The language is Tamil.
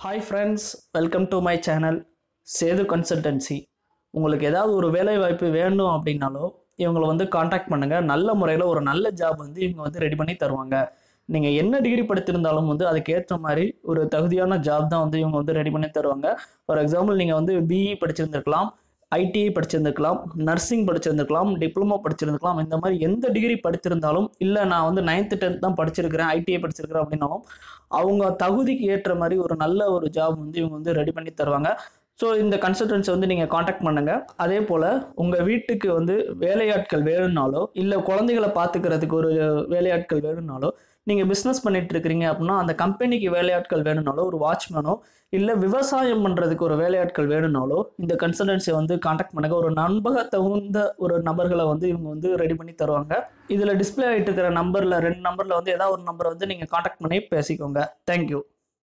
hi friends welcome to my channel Sethu consultancy உங்களுக்கு ஏதாவது ஒரு வேலை வாய்ப்பு வேணும் அப்படின்னாலோ இவங்களை வந்து காண்டாக்ட் பண்ணுங்கள் நல்ல முறையில் ஒரு நல்ல ஜாப் வந்து இவங்க வந்து ரெடி பண்ணி தருவாங்க நீங்கள் என்ன டிகிரி படித்திருந்தாலும் வந்து அதுக்கேற்ற மாதிரி ஒரு தகுதியான ஜாப் தான் வந்து இவங்க வந்து ரெடி பண்ணி தருவாங்க ஃபார் எக்ஸாம்பிள் நீங்கள் வந்து பிஇ படிச்சிருந்திருக்கலாம் ஐடிஐ படிச்சிருந்துருக்கலாம் நர்சிங் படிச்சிருந்துருக்கலாம் டிப்ளமோ படிச்சிருந்துருக்கலாம் இந்த மாதிரி எந்த டிகிரி படித்திருந்தாலும் இல்லை நான் வந்து நைன்த்து டென்த் தான் படிச்சிருக்கிறேன் ஐடிஐ படிச்சிருக்கிறேன் அப்படின்னாலும் அவங்க தகுதிக்கு ஏற்ற மாதிரி ஒரு நல்ல ஒரு ஜாப் வந்து இவங்க வந்து ரெடி பண்ணி தருவாங்க ஸோ இந்த கன்சல்டன்சி வந்து நீங்கள் காண்டாக்ட் பண்ணுங்கள் அதே போல் உங்கள் வீட்டுக்கு வந்து வேலையாட்கள் வேணும்னாலோ இல்லை குழந்தைகளை பார்த்துக்கிறதுக்கு ஒரு வேலையாட்கள் வேணும்னாலோ நீங்கள் பிஸ்னஸ் பண்ணிட்டு இருக்கிறீங்க அப்படின்னா அந்த கம்பெனிக்கு வேலையாட்கள் வேணும்னாலோ ஒரு வாட்ச்மேனோ இல்லை விவசாயம் பண்ணுறதுக்கு ஒரு வேலையாட்கள் வேணும்னாலோ இந்த கன்சல்டன்சியை வந்து காண்டாக்ட் பண்ணுங்க ஒரு நண்பக தகுந்த ஒரு நபர்களை வந்து இவங்க வந்து ரெடி பண்ணி தருவாங்க இதில் டிஸ்பிளே ஆகிட்டு இருக்கிற நம்பரில் ரெண்டு நம்பரில் வந்து ஏதாவது ஒரு நம்பரை வந்து நீங்கள் காண்டாக்ட் பண்ணி பேசிக்கோங்க தேங்க்யூ